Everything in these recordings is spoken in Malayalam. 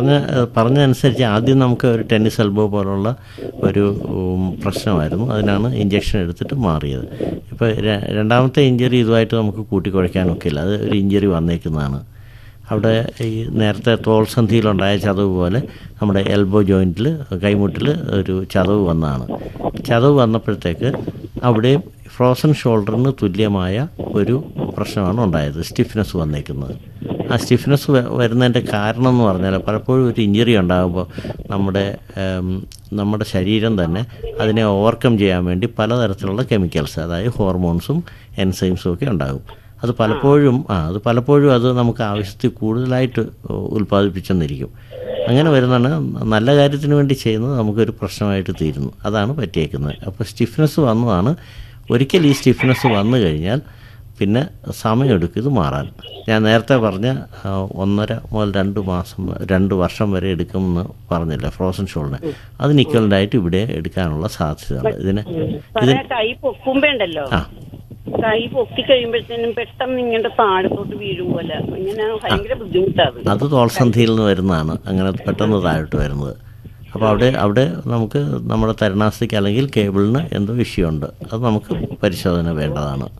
പറഞ്ഞ പറഞ്ഞതനുസരിച്ച് ആദ്യം നമുക്ക് ഒരു ടെന്നീസ് എൽബോ പോലുള്ള ഒരു ഉം, പ്രശ്നമായിരുന്നു അതിനാണ് ഇഞ്ചക്ഷൻ എടുത്തിട്ട് മാറിയത് ഇപ്പോൾ രണ്ടാമത്തെ ഇഞ്ചറി ഇതുമായിട്ട് നമുക്ക് കൂട്ടിക്കുഴയ്ക്കാനൊക്കില്ല അത് ഒരു ഇഞ്ചറി വന്നേക്കുന്നതാണ് അവിടെ ഈ നേരത്തെ തോൾ സന്ധിയിലുണ്ടായ ചതവ് പോലെ നമ്മുടെ എൽബോ ജോയിൻറ്റിൽ കൈമുട്ടിൽ ഒരു ചതവ് വന്നതാണ് ചതവ് വന്നപ്പോഴത്തേക്ക് അവിടെയും ഫ്രോസൺ ഷോൾഡറിന് തുല്യമായ ഒരു പ്രശ്നമാണ് ഉണ്ടായത് സ്റ്റിഫ്നെസ് വന്നേക്കുന്നത് ആ സ്റ്റിഫ്നെസ് വരുന്നതിൻ്റെ കാരണം എന്ന് പറഞ്ഞാൽ പലപ്പോഴും ഒരു ഇഞ്ചുറി ഉണ്ടാകുമ്പോൾ നമ്മുടെ ഉം, നമ്മുടെ ശരീരം തന്നെ അതിനെ ഓവർകം ചെയ്യാൻ വേണ്ടി പലതരത്തിലുള്ള കെമിക്കൽസ് അതായത് ഹോർമോൺസും എൻസൈംസും ഒക്കെ ഉണ്ടാകും അത് പലപ്പോഴും ആ അത് പലപ്പോഴും അത് നമുക്ക് ആവശ്യത്തിൽ കൂടുതലായിട്ട് ഉൽപ്പാദിപ്പിച്ചെന്നിരിക്കും അങ്ങനെ വരുന്നതാണ് നല്ല കാര്യത്തിന് വേണ്ടി ചെയ്യുന്നത് നമുക്കൊരു പ്രശ്നമായിട്ട് തീരുന്നു അതാണ് പറ്റിയേക്കുന്നത് അപ്പോൾ സ്റ്റിഫ്നെസ് വന്നതാണ് ഒരിക്കൽ ഈ സ്റ്റിഫ്നെസ് വന്നു കഴിഞ്ഞാൽ പിന്നെ സമയമെടുക്കും ഇത് മാറാൻ ഞാൻ നേരത്തെ പറഞ്ഞ ആ, ഒന്നര മുതൽ രണ്ട് മാസം വ- രണ്ട് വർഷം വരെ എടുക്കുമെന്ന് പറഞ്ഞില്ല ഫ്രോസൺ ഷോളിന് അതിന് ഇക്വലൻ്റായിട്ട് ഇവിടെ എടുക്കാനുള്ള സാധ്യതയുണ്ട് ഇതിന് സാറേ കൈ പൊക്കുമ്പോ ഉണ്ടല്ലോ ആ കൈ പൊക്കി കഴിയുമ്പോഴത്തേനും പെട്ടെന്ന് ഇങ്ങനെ താഴത്തോട്ട് വീഴും പോലെ ഇങ്ങനെ ഭയങ്കര ബുദ്ധിമുട്ടാണ് അത് തോൾസന്ധിയിൽ നിന്ന് വരുന്നതാണ് അങ്ങനെ പെട്ടെന്ന് താഴോട്ട് വരുന്നത് അപ്പോൾ അവിടെ അവിടെ നമുക്ക് നമ്മുടെ തരണാസ്തിക്ക് അല്ലെങ്കിൽ കേബിളിന് എന്തോ വിഷയമുണ്ട് അത് നമുക്ക് പരിശോധന വേണ്ടതാണ്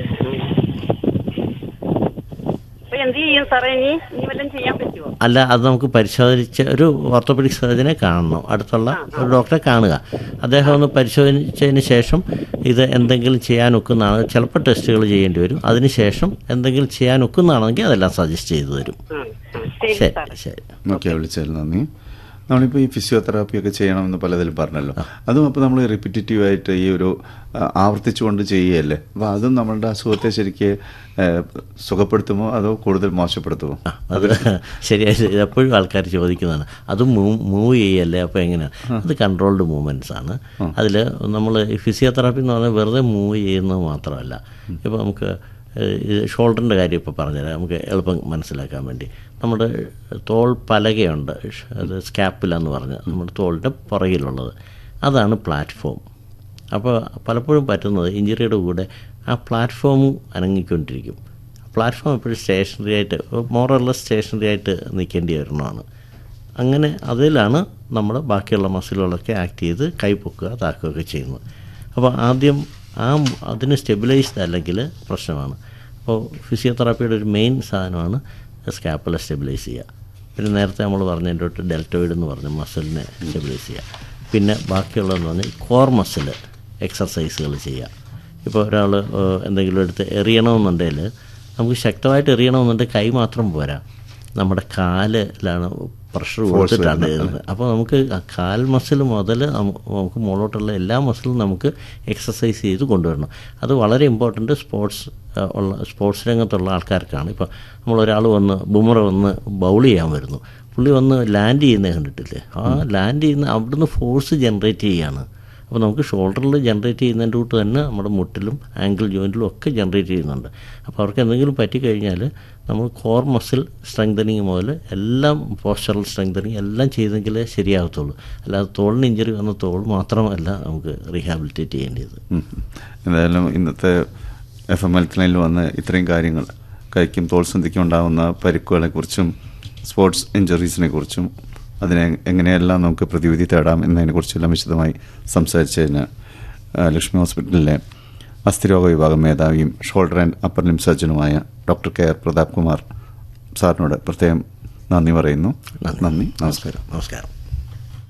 അപ്പൊ എന്ത് ചെയ്യും സാറേ ഇനി ഇനി വല്ലതും ചെയ്യാൻ പറ്റുമോ അല്ല അത് നമുക്ക് പരിശോധിച്ച് ഒരു ഓർത്തോപെഡിക് സർജനെ കാണണം അടുത്തുള്ള ഒരു ഡോക്ടറെ കാണുക അദ്ദേഹം ഒന്ന് പരിശോധിച്ചതിന് ശേഷം ഇത് എന്തെങ്കിലും ചെയ്യാൻ ഒക്കുന്നതാണ് ചിലപ്പോൾ ടെസ്റ്റുകൾ ചെയ്യേണ്ടി വരും അതിനുശേഷം എന്തെങ്കിലും ചെയ്യാൻ ഒക്കുന്നതാണെങ്കിൽ അതെല്ലാം സജസ്റ്റ് ചെയ്തു തരും ആ, ആ, ശരി ശരി സാറേ ശരി ഓക്കെ വിളിച്ചതിൽ നന്ദി നമ്മളിപ്പോൾ ഈ ഫിസിയോതെറാപ്പി ഒക്കെ ചെയ്യണമെന്ന് പലതിലും പറഞ്ഞല്ലോ അതും അപ്പോൾ നമ്മൾ റിപ്പിറ്റേറ്റീവ് ആയിട്ട് ഈ ഒരു ആ, ആവർത്തിച്ചുകൊണ്ട് ചെയ്യുകയല്ലേ അപ്പോൾ അതും നമ്മളുടെ അസുഖത്തെ ശരിക്ക് ആ, സുഖപ്പെടുത്തുമോ അതോ കൂടുതൽ മോശപ്പെടുത്തുമോ ആ, അത് ശരിയായി ഇത് എപ്പോഴും ആൾക്കാർ ചോദിക്കുന്നതാണ് അത് മൂവ് മൂവ് ചെയ്യല്ലേ അപ്പോൾ എങ്ങനെയാണ് അത് കൺട്രോൾഡ് മൂവ്മെൻറ്റ്സ് ആണ് അതിൽ നമ്മൾ ഫിസിയോതെറാപ്പി എന്ന് പറഞ്ഞാൽ വെറുതെ മൂവ് ചെയ്യുന്നത് മാത്രമല്ല ഇപ്പോൾ നമുക്ക് ഷോൾഡറിൻ്റെ കാര്യം ഇപ്പോൾ പറഞ്ഞുതരാം നമുക്ക് എളുപ്പം മനസ്സിലാക്കാൻ വേണ്ടി നമ്മുടെ തോൾ പലകയുണ്ട് ഷ്- അത് സ്കാപ്പില എന്ന് പറഞ്ഞ് നമ്മുടെ തോളിൻ്റെ പുറകിലുള്ളത് അതാണ് പ്ലാറ്റ്ഫോം അപ്പോൾ പലപ്പോഴും പറ്റുന്നത് ഇഞ്ചുറിയുടെ കൂടെ ആ പ്ലാറ്റ്ഫോമും അനങ്ങിക്കൊണ്ടിരിക്കും പ്ലാറ്റ്ഫോം എപ്പോഴും സ്റ്റേഷനറി ആയിട്ട് മോറല്ല സ്റ്റേഷനറി ആയിട്ട് നിൽക്കേണ്ടി വരുന്നതാണ് അങ്ങനെ അതിലാണ് നമ്മൾ ബാക്കിയുള്ള മസിലുകളൊക്കെ ആക്ട് ചെയ്ത് കൈ പൊക്കുക താക്കുകയൊക്കെ ചെയ്യുന്നത് അപ്പോൾ ആദ്യം ആ മ- അതിന് സ്റ്റെബിലൈസ്ഡ് അല്ലെങ്കിൽ പ്രശ്നമാണ് അപ്പോൾ ഫിസിയോതെറാപ്പിയുടെ ഒരു മെയിൻ സാധനമാണ് സ്കാപ്പല സ്റ്റെബിലൈസ് ചെയ്യുക പിന്നെ നേരത്തെ നമ്മൾ പറഞ്ഞതിൻ്റെ തൊട്ട് ഡെൽറ്റോയിഡ് എന്ന് പറഞ്ഞ മസിലിനെ സ്റ്റെബിലൈസ് ചെയ്യുക പിന്നെ ബാക്കിയുള്ളതെന്ന് പറഞ്ഞാൽ കോർ മസിൽ എക്സർസൈസുകൾ ചെയ്യുക ഇപ്പോൾ ഒരാൾ എന്തെങ്കിലും എടുത്ത് എറിയണമെന്നുണ്ടെങ്കിൽ നമുക്ക് ശക്തമായിട്ട് എറിയണമെന്നുണ്ടെങ്കിൽ കൈ മാത്രം പോരാ നമ്മുടെ കാലിലാണ് പ്രഷർ കൊടുത്തിട്ടാണ് എഴുതുന്നത് അപ്പോൾ നമുക്ക് ആ കാൽ മസിൽ മുതൽ നമു- നമുക്ക് മുകളോട്ടുള്ള എല്ലാ മസിലും നമുക്ക് എക്സസൈസ് ചെയ്ത് കൊണ്ടുവരണം അത് വളരെ ഇമ്പോർട്ടൻ്റ് സ്പോർട്സ് ആ, ഉള്ള സ്പോർട്സ് രംഗത്തുള്ള ആൾക്കാർക്കാണ് ഇപ്പോൾ നമ്മളൊരാൾ വന്ന് ബുമറ വന്ന് ബൗൾ ചെയ്യാൻ വരുന്നു പുള്ളി വന്ന് ലാൻഡ് ചെയ്യുന്നത് കണ്ടിട്ടില്ലേ ആ ലാൻഡ് ചെയ്യുന്ന അവിടുന്ന് ഫോഴ്സ് ജനറേറ്റ് ചെയ്യാണ് അപ്പോൾ നമുക്ക് ഷോൾഡറിൽ ജനറേറ്റ് ചെയ്യുന്നതിൻ്റെ കൂട്ട് തന്നെ നമ്മുടെ മുട്ടിലും ആങ്കിൾ ജോയിൻറ്റിലും ഒക്കെ ജനറേറ്റ് ചെയ്യുന്നുണ്ട് അപ്പോൾ അവർക്ക് എന്തെങ്കിലും പറ്റിക്കഴിഞ്ഞാൽ നമ്മൾ കോർ മസിൽ സ്ട്രെങ്തനിങ് മുതൽ എല്ലാം പോസ്റ്ററൽ സ്ട്രെങ്തനിങ് എല്ലാം ചെയ്തെങ്കിലേ ശരിയാകത്തുള്ളൂ അല്ലാതെ തോളിന് ഇഞ്ചറി വന്ന തോൾ മാത്രമല്ല നമുക്ക് റീഹാബിലിറ്റേറ്റ് ചെയ്യേണ്ടത് ഉം. എന്തായാലും ഇന്നത്തെ എഫ് എം ഹെൽത്ത് ലൈനിൽ വന്ന് ഇത്രയും കാര്യങ്ങൾ കൈക്കും തോൾസന്ധിക്കും ഉണ്ടാകുന്ന പരിക്കുകളെ കുറിച്ചും സ്പോർട്സ് ഇഞ്ചുറീസിനെ കുറിച്ചും അതിനെ എങ്ങനെയെല്ലാം നമുക്ക് പ്രതിവിധി തേടാം എന്നതിനെക്കുറിച്ചെല്ലാം വിശദമായി സംസാരിച്ചതിന് ആ, ലക്ഷ്മി ഹോസ്പിറ്റലിലെ അസ്ഥിരോഗ വിഭാഗം മേധാവിയും ഷോൾഡർ ആൻഡ് അപ്പർ ലിം സർജനുമായ doctor K R Prathap Kumar സാറിനോട് പ്രത്യേകം നന്ദി പറയുന്നു നന്ദി നമസ്കാരം നമസ്കാരം